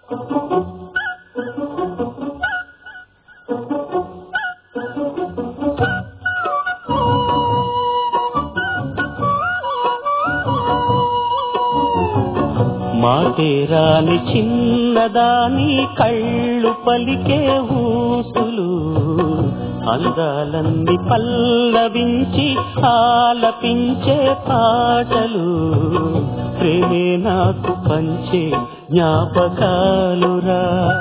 మాటేరాని చిన్నదాని కళ్ళు పలికే ఊసులు అందాలన్నీ పల్లవించి ఆలపించే పాటలు ప్రేమే నాకు పంచే జ్ఞాపకాలురా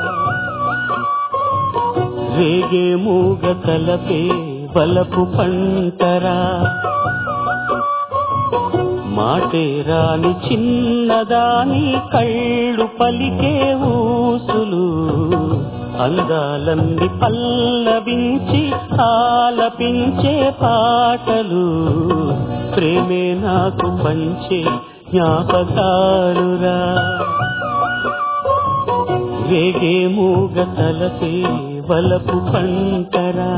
రేగే మూగ తలపే బలపు పంటరా మాటేరాని చిన్నదాని కళ్ళు పలికే ఊసులు అందాలన్నీ పల్లవించి ఆలపించే పాటలు ప్రేమే నాకు పంచే జ్ఞాపకాలురా రేగే మూగ తలపే వలపు పంటరా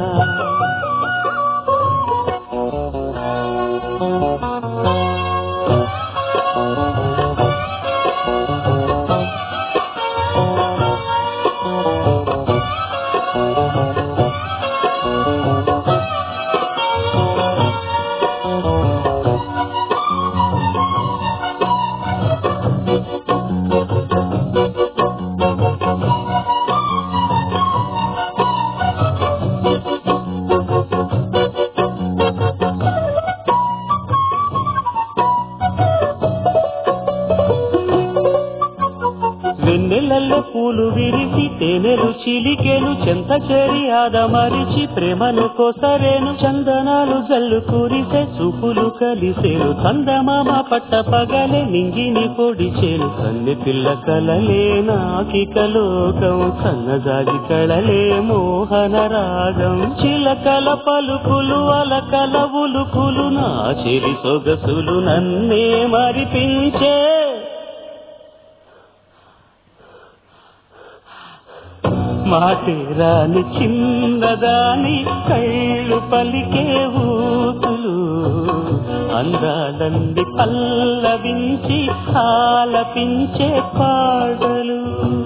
వెన్నెలల్లో పూలు విరిసి తేనెలు చిలికెను చెంత చేరి ఆదమరిచి ప్రేమను కోసరేను చందనాలు జల్లు కురిసే చూపులు కలిసేను చందమామ పట్ట పగలే నింగిని పొడిచేను కన్నె పిల్ల కలలే నాకిక లోకం సన్నజాజి కళలే మోహన రాగం చిలకల పలుకులు అలకల ఉలుకులు నా చెరి సొగసులు నన్నే మరిపించే మాటేరాని చిన్నదాని కళ్ళు పలికే ఊతులు అందాలంది పల్లవించి ఆలపించే పాడలు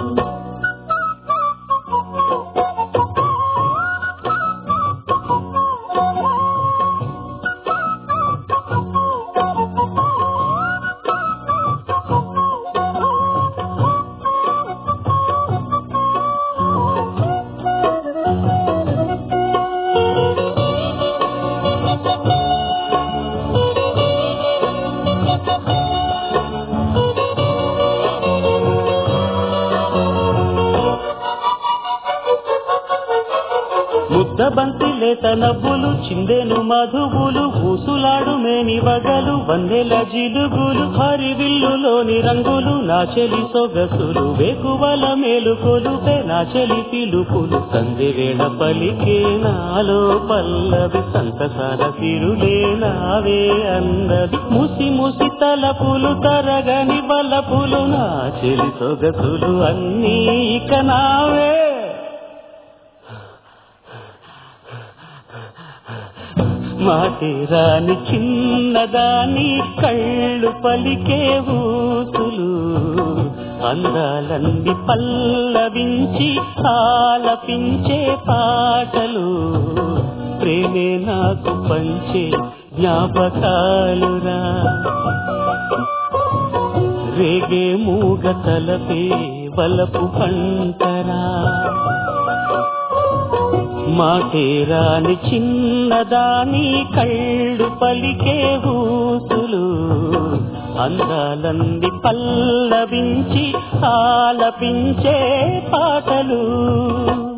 ముద్ద బంతి లేత నవ్వులు చిందెను మధువులు ఊసులాడు మేని వగలు వందెల జిలుగులు హరివిల్లులోని రంగులు నా చెలి సొగసులు వేకువల మేలుకొలు నా చెలి పిలుపులు సంధి వేళ పలికే నాలో పల్లవి సంతసార తిరులే నావే అందవి ముసి ముసి తలపులు తరగని బలపులు నా చెలి సొగసులు అన్నీ ఇక నావే మాటేరాని చిన్నదాని కళ్ళు పలికే ఊసులు అందాలన్నీ పల్లవించి ఆలపించే పాటలు ప్రేమే నాకు పంచే జ్ఞాపకాలురా రేగే మూగ తలపే వలపు పంటరా మాటేరాని చిన్నదాని కళ్ళు పలికే ఊసులు అందాలంది పల్లవించి ఆలపించే పాటలు